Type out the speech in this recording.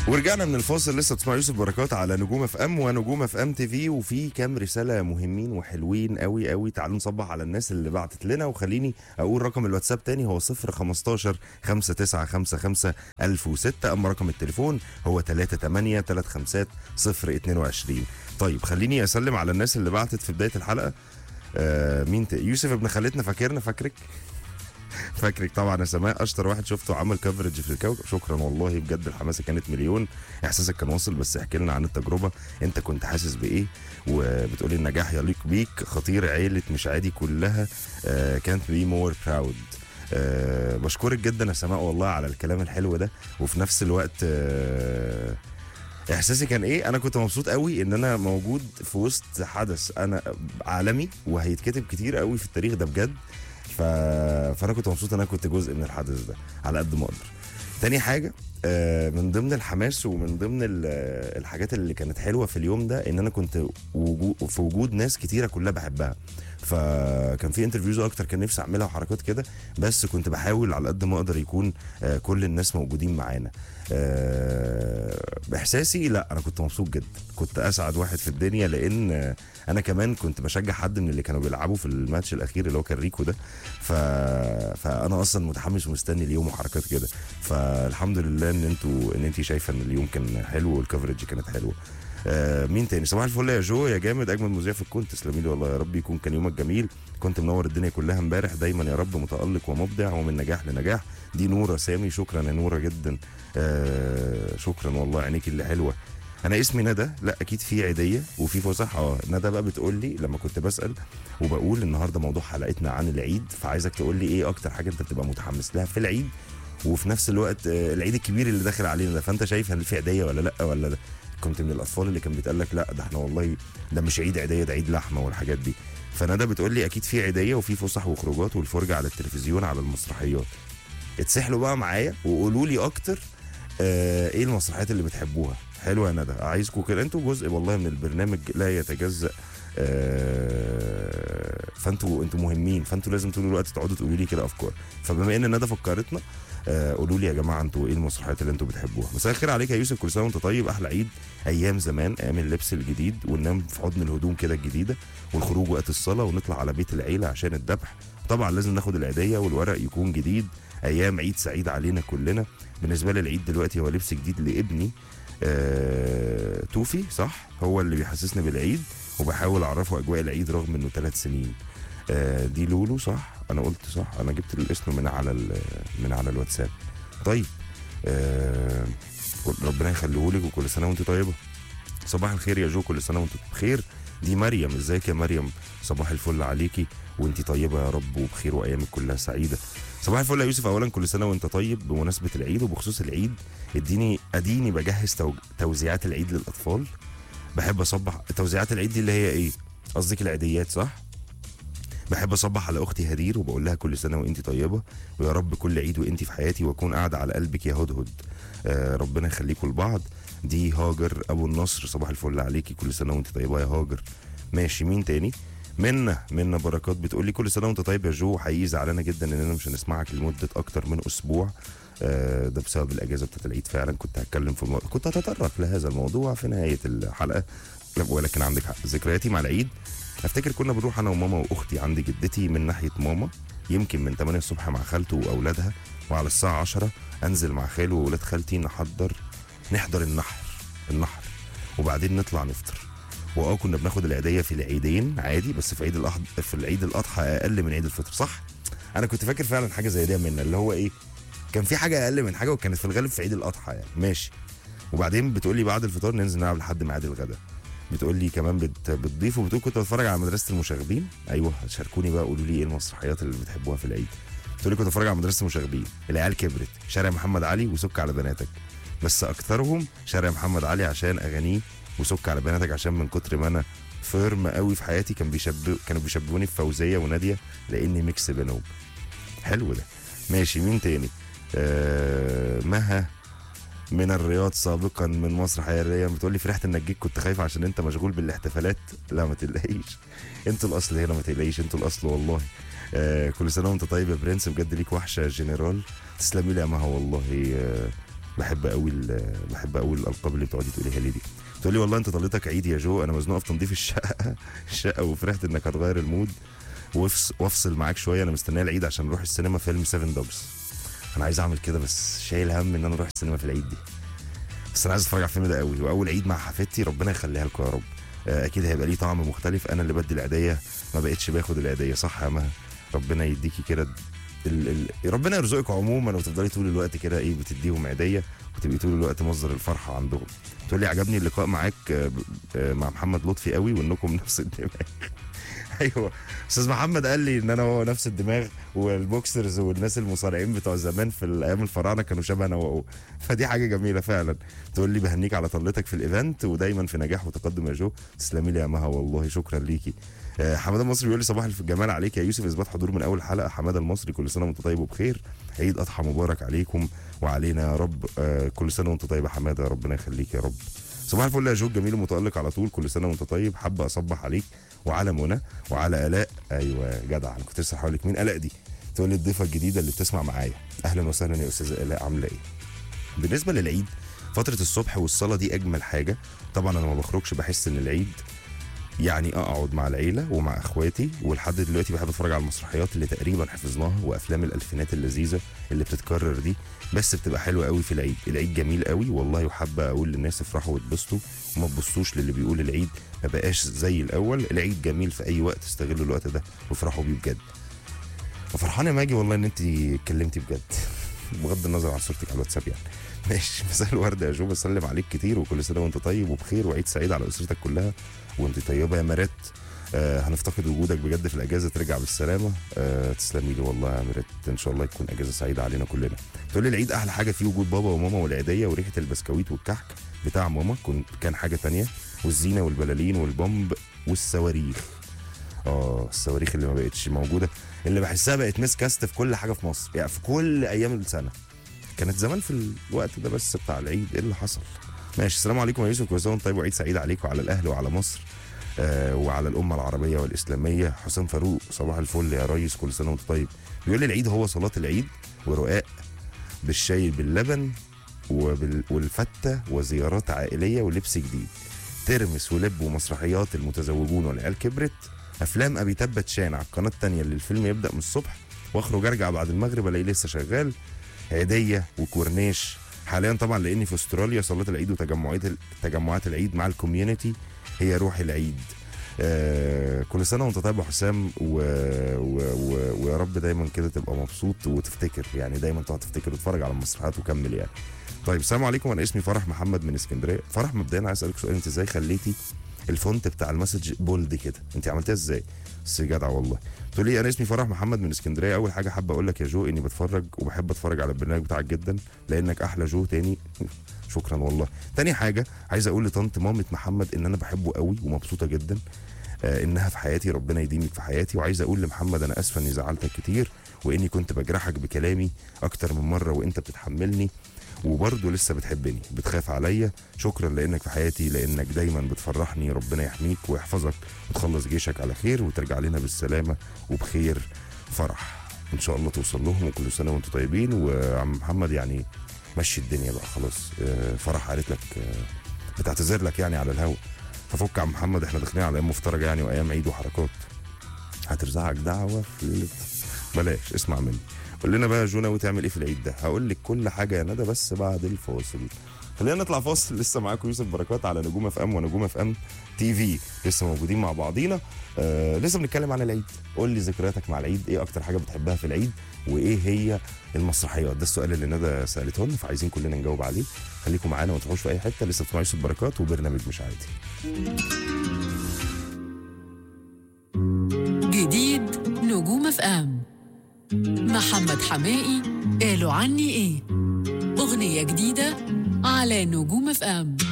ورجعنا من الفاصل لسه بتسمع يوسف بركات على نجوم اف ام ونجوم اف ام تي في وفي كام رساله مهمين وحلوين قوي قوي تعالوا نصبح على الناس اللي بعتت لنا وخليني اقول رقم الواتساب تاني هو 015 5955 1006 اما رقم التليفون هو 38 35 022 طيب خليني اسلم على الناس اللي بعتت في بدايه الحلقه آه مين ت... يوسف ابن خالتنا فاكرنا فاكرك فاكرك طبعا يا سماء اشطر واحد شفته عمل كفرج في الكوكب شكرا والله بجد الحماسه كانت مليون احساسك كان واصل بس احكي لنا عن التجربه انت كنت حاسس بايه وبتقولي النجاح يليق بيك خطير عيله مش عادي كلها كانت بي مور براود أه بشكرك جدا يا سماء والله على الكلام الحلو ده وفي نفس الوقت أه احساسي كان ايه انا كنت مبسوط قوي ان انا موجود في وسط حدث انا عالمي وهيتكتب كتير قوي في التاريخ ده بجد ف... فانا كنت مبسوط ان انا كنت جزء من الحدث ده على قد ما اقدر تاني حاجه آه، من ضمن الحماس ومن ضمن ال- الحاجات اللي كانت حلوه في اليوم ده ان انا كنت وجو في وجود ناس كتيره كلها بحبها فكان في انترفيوز اكتر كان نفسي اعملها وحركات كده بس كنت بحاول على قد ما اقدر يكون آه، كل الناس موجودين معانا آه، باحساسي لا انا كنت مبسوط جدا كنت اسعد واحد في الدنيا لان آه، انا كمان كنت بشجع حد من اللي كانوا بيلعبوا في الماتش الاخير اللي هو كان ريكو ده ف... فانا اصلا متحمس ومستني اليوم وحركات كده فالحمد لله ان انتوا ان انت شايفه ان اليوم كان حلو والكفرج كانت حلوه آه مين تاني صباح الفل يا جو يا جامد اجمل مذيع في الكون تسلمي لي والله يا رب يكون كان يومك جميل كنت منور الدنيا كلها امبارح دايما يا رب متالق ومبدع ومن نجاح لنجاح دي نوره سامي شكرا يا نوره جدا آه شكرا والله عينيك اللي حلوه انا اسمي ندى لا اكيد في عيديه وفي فسح اه ندى بقى بتقول لي لما كنت بسال وبقول النهارده موضوع حلقتنا عن العيد فعايزك تقول لي ايه اكتر حاجه انت بتبقى متحمس لها في العيد وفي نفس الوقت آه، العيد الكبير اللي داخل علينا ده فانت شايف هل في عيديه ولا لا ولا ده كنت من الاطفال اللي كان بيتقال لك لا ده احنا والله ده مش عيد عيديه ده عيد لحمه والحاجات دي فندى بتقول لي اكيد في عيديه وفي فسح وخروجات والفرجه على التلفزيون على المسرحيات اتسحلوا بقى معايا وقولوا لي اكتر آه ايه المسرحيات اللي بتحبوها حلوه يا ندى عايزكم كده انتوا جزء والله من البرنامج لا يتجزأ آه فانتوا انتوا مهمين فانتوا لازم طول الوقت تقعدوا تقولوا لي كده افكار فبما ان ندى فكرتنا آه قولوا لي يا جماعه انتوا ايه المسرحيات اللي انتوا بتحبوها مساء الخير عليك يا يوسف كل سنه وانت طيب احلى عيد ايام زمان ايام اللبس الجديد وننام في حضن الهدوم كده الجديده والخروج وقت الصلاه ونطلع على بيت العيله عشان الذبح طبعا لازم ناخد العيديه والورق يكون جديد ايام عيد سعيد علينا كلنا بالنسبه لي العيد دلوقتي هو لبس جديد لابني آه توفي صح هو اللي بيحسسني بالعيد وبحاول اعرفه اجواء العيد رغم انه ثلاث سنين آه دي لولو صح انا قلت صح انا جبت الاسم من على ال- من على الواتساب طيب آه ربنا يخليه لك وكل سنه وانت طيبه صباح الخير يا جو كل سنه وانت بخير دي مريم ازيك يا مريم صباح الفل عليكي وانت طيبه يا رب وبخير وايامك كلها سعيده صباح الفل يا يوسف اولا كل سنه وانت طيب بمناسبه العيد وبخصوص العيد اديني اديني بجهز تو- توزيعات العيد للاطفال بحب اصبح توزيعات العيد دي اللي هي ايه قصدك العيديات صح بحب اصبح على اختي هدير وبقول لها كل سنه وانت طيبه ويا رب كل عيد وانت في حياتي واكون قاعده على قلبك يا هدهد آه ربنا يخليكم لبعض دي هاجر ابو النصر صباح الفل عليكي كل سنه وانت طيبه يا هاجر ماشي مين تاني منا منا بركات بتقول لي كل سنه وانت طيب يا جو حقيقي زعلانه جدا اننا مش هنسمعك لمده اكتر من اسبوع آه، ده بسبب الاجازه بتاعت العيد فعلا كنت هتكلم في الموضوع كنت هتطرق لهذا الموضوع في نهايه الحلقه ولكن عندك حق ذكرياتي مع العيد افتكر كنا بنروح انا وماما واختي عند جدتي من ناحيه ماما يمكن من 8 الصبح مع خالته واولادها وعلى الساعه 10 انزل مع خاله واولاد خالتي نحضر نحضر النحر النحر وبعدين نطلع نفطر واه كنا بناخد العيديه في العيدين عادي بس في عيد الأحد... في العيد الاضحى اقل من عيد الفطر صح انا كنت فاكر فعلا حاجه زي دي منا اللي هو ايه كان في حاجه اقل من حاجه وكانت في الغالب في عيد الاضحى يعني ماشي وبعدين بتقول لي بعد الفطار ننزل نلعب لحد ميعاد الغداء بتقول لي كمان بت... بتضيف وبتقول كنت بتفرج على مدرسه المشاغبين ايوه شاركوني بقى قولوا لي ايه المسرحيات اللي بتحبوها في العيد بتقول لي كنت بتفرج على مدرسه المشاغبين العيال كبرت شارع محمد علي وسك على بناتك بس اكثرهم شارع محمد علي عشان اغانيه وسك على بناتك عشان من كتر ما انا فيرم قوي في حياتي كان بيشبه كانوا بيشبهوني بفوزيه وناديه لاني ميكس بينهم حلو ده ماشي مين تاني آه مها من الرياض سابقا من مصر حياريا بتقول لي فرحت انك جيت كنت خايف عشان انت مشغول بالاحتفالات لا ما تقلقيش انتوا الاصل هنا ما تقلقيش انتوا الاصل والله آه كل سنه وانت طيب يا برنس بجد ليك وحشه يا جنرال تسلمي لي يا مها والله آه بحب قوي ال- بحب قوي الالقاب اللي بتقعدي تقوليها لي دي تقول لي والله انت طلتك عيد يا جو انا مزنوقه في تنظيف الشقه الشقه وفرحت انك هتغير المود وافص- وافصل معاك شويه انا مستنيه العيد عشان نروح السينما فيلم 7 دوجز انا عايز اعمل كده بس شايل هم ان انا اروح السينما في العيد دي بس انا عايز اتفرج على الفيلم ده قوي واول عيد مع حفيدتي ربنا يخليها لكم يا رب آه، اكيد هيبقى ليه طعم مختلف انا اللي بدي العيديه ما بقتش باخد العيديه صح يا مها ربنا يديكي كده ال... ال... ربنا يرزقك عموما وتفضلي طول الوقت كده ايه بتديهم عيديه وتبقي طول الوقت مصدر الفرحه عندهم تقول لي عجبني اللقاء معاك آه، ب- آه، مع محمد لطفي قوي وانكم نفس الدماغ ايوه استاذ محمد قال لي ان انا هو نفس الدماغ والبوكسرز والناس المصارعين بتوع زمان في الايام الفراعنه كانوا شبه انا وهو فدي حاجه جميله فعلا تقول لي بهنيك على طلتك في الايفنت ودايما في نجاح وتقدم يا جو تسلمي لي يا مها والله شكرا ليكي آه، حماده المصري بيقول لي صباح الجمال عليك يا يوسف اثبات حضور من اول حلقه حماده المصري كل سنه وانت طيب وبخير عيد اضحى مبارك عليكم وعلينا يا رب آه، كل سنه وانت طيب يا حماده ربنا يخليك يا رب صباح الفل يا جو جميل ومتالق على طول كل سنه وانت طيب حابه اصبح عليك وعلى منى وعلى الاء ايوه جدع انا كنت لسه هقول لك مين الاء دي تقول لي الضيفه الجديده اللي بتسمع معايا اهلا وسهلا يا استاذه الاء عامله ايه بالنسبه للعيد فتره الصبح والصلاه دي اجمل حاجه طبعا انا ما بخرجش بحس ان العيد يعني اقعد مع العيله ومع اخواتي ولحد دلوقتي بحب اتفرج على المسرحيات اللي تقريبا حفظناها وافلام الالفينات اللذيذه اللي بتتكرر دي بس بتبقى حلوه قوي في العيد العيد جميل قوي والله وحابه اقول للناس افرحوا واتبسطوا وما تبصوش للي بيقول العيد ما بقاش زي الاول العيد جميل في اي وقت استغلوا الوقت ده وافرحوا بيه بجد وفرحان يا ماجي والله ان انت اتكلمتي بجد بغض النظر عن صورتك على الواتساب يعني ماشي مساء الورد يا جو بسلم عليك كتير وكل سنه وانت طيب وبخير وعيد سعيد على اسرتك كلها وانت طيبه يا مرات آه هنفتقد وجودك بجد في الاجازه ترجع بالسلامه آه تسلمي لي والله يا مرات ان شاء الله تكون اجازه سعيده علينا كلنا تقول لي العيد احلى حاجه فيه وجود بابا وماما والعيديه وريحه البسكويت والكحك بتاع ماما كنت كان حاجه تانية والزينه والبلالين والبومب والصواريخ اه الصواريخ اللي ما بقتش موجوده اللي بحسها بقت مس كاست في كل حاجه في مصر يعني في كل ايام السنه كانت زمان في الوقت ده بس بتاع العيد ايه اللي حصل ماشي السلام عليكم يا يوسف كل سنه وانت طيب وعيد سعيد عليك وعلى الاهل وعلى مصر آه وعلى الامه العربيه والاسلاميه حسام فاروق صباح الفل يا ريس كل سنه وانت طيب بيقول لي العيد هو صلاه العيد ورقاق بالشاي باللبن وبال... والفته وزيارات عائليه ولبس جديد ترمس ولب ومسرحيات المتزوجون والعيال كبرت افلام ابي تبت شان على القناه الثانيه اللي الفيلم يبدا من الصبح واخرج ارجع بعد المغرب الاقيه لسه شغال عيديه وكورنيش حاليا طبعا لاني في استراليا صلاه العيد وتجمعات تجمعات العيد مع الكوميونتي هي روح العيد آه كل سنه وانت طيب يا حسام و... و... و... ويا رب دايما كده تبقى مبسوط وتفتكر يعني دايما تقعد تفتكر وتتفرج على المسرحيات وكمل يعني طيب السلام عليكم انا اسمي فرح محمد من اسكندريه فرح مبدئيا عايز اسالك سؤال انت ازاي خليتي الفونت بتاع المسج بولد كده انت عملتيها ازاي بس جدع والله تقول لي انا اسمي فرح محمد من اسكندريه اول حاجه حابه اقول لك يا جو اني بتفرج وبحب اتفرج على البرنامج بتاعك جدا لانك احلى جو تاني شكرا والله تاني حاجه عايز اقول لطنط مامة محمد ان انا بحبه قوي ومبسوطه جدا آه انها في حياتي ربنا يديمك في حياتي وعايز اقول لمحمد انا اسفه اني زعلتك كتير واني كنت بجرحك بكلامي اكتر من مره وانت بتتحملني وبرضه لسه بتحبني بتخاف عليا شكرا لانك في حياتي لانك دايما بتفرحني ربنا يحميك ويحفظك وتخلص جيشك على خير وترجع لنا بالسلامه وبخير فرح ان شاء الله توصل لهم وكل سنه وانتم طيبين وعم محمد يعني مشي الدنيا بقى خلاص آه، فرح قالت لك آه، بتعتذر لك يعني على الهوا ففك يا عم محمد احنا داخلين على ايام مفترجه يعني وايام عيد وحركات هترزعك دعوه في ليله بلاش اسمع مني قول لنا بقى يا جو ناوي تعمل ايه في العيد ده هقول لك كل حاجه يا ندى بس بعد الفاصل خلينا نطلع فاصل لسه معاكم يوسف بركات على نجوم اف ام ونجوم اف ام تي في لسه موجودين مع بعضينا آه لسه بنتكلم عن العيد قول لي ذكرياتك مع العيد ايه اكتر حاجه بتحبها في العيد وايه هي المسرحيات ده السؤال اللي ندى سالته لنا فعايزين كلنا نجاوب عليه خليكم معانا وما تروحوش في اي حته لسه بتسمعوا يوسف بركات وبرنامج مش عادي جديد نجوم اف ام محمد حمائي قالوا عني ايه اغنيه جديده على نجوم اف ام